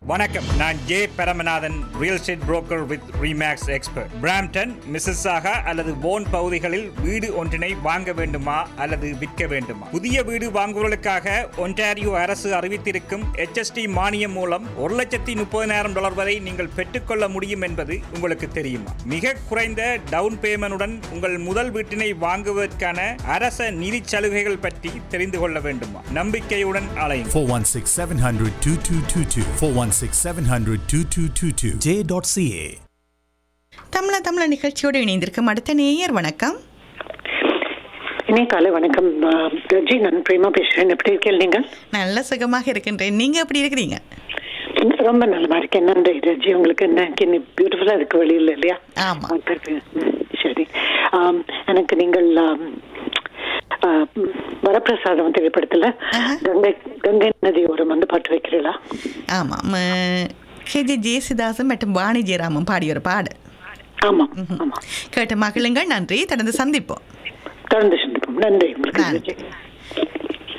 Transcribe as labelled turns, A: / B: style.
A: வணக்கம் நான் J Paramanathan real estate broker with Remax expert Brampton Mississauga அல்லது போன் பகுதிகளில் வீடு ஒன்றினை வாங்க வேண்டுமா அல்லது விற்க வேண்டுமா புதிய வீடு வாங்குவதற்காக ஒன்டாரியோ அரசு அறிவித்திருக்கும் HST மானியம் மூலம் ஒரு லட்சத்தி முப்பதினாயிரம் டாலர் வரை நீங்கள் பெற்றுக்கொள்ள முடியும் என்பது உங்களுக்கு தெரியுமா மிக குறைந்த டவுன் பேமெண்டுடன் உங்கள் முதல் வீட்டினை வாங்குவதற்கான அரச நிதி சலுகைகள் பற்றி தெரிந்து கொள்ள வேண்டுமா நம்பிக்கையுடன் அலையும்
B: 416 700 2222. 416 700 2222. J.ca.
C: தமிழ தமிழ நிகழ்ச்சியோடு இணைந்திருக்கும் அடுத்த நேயர் வணக்கம்
D: இணைய காலை வணக்கம் ஆ, ரஜி நான் பிரேமா பேசுறேன் எப்படி இருக்கீங்க நீங்கள்
C: நல்ல சுகமாக இருக்கின்றேன் நீங்க எப்படி இருக்கிறீங்க
D: ரொம்ப நல்லமா இருக்கேன் நன்றி ரஜி உங்களுக்கு என்ன பியூட்டிஃபுல்லா இருக்கு வெளியில இல்லையா
C: ஆமா.
D: பார்க்கறதுக்கு. ம், சரி ஆம், எனக்கு நீங்கள் ஆம், ஆ, வரப்பிரசாதம் திரைப்படத்துல
C: ஆஹா.
D: கங்கை கங்கை நதியோரம் வந்து பாட்டு வைக்கிறீங்களா
C: ஆமாம் கேஜே ஜேசுதாசன் மற்றும் வாணி ஜெயராமன் பாடிய ஒரு பாடு
D: ஆமா ஆமா
C: கேட்ட மகிழுங்கள் நன்றி தொடர்ந்து சந்திப்போம்
D: தொடர்ந்து சந்திப்போம் நன்றி உங்களுக்கு
C: நன்றி.
D: ரஜி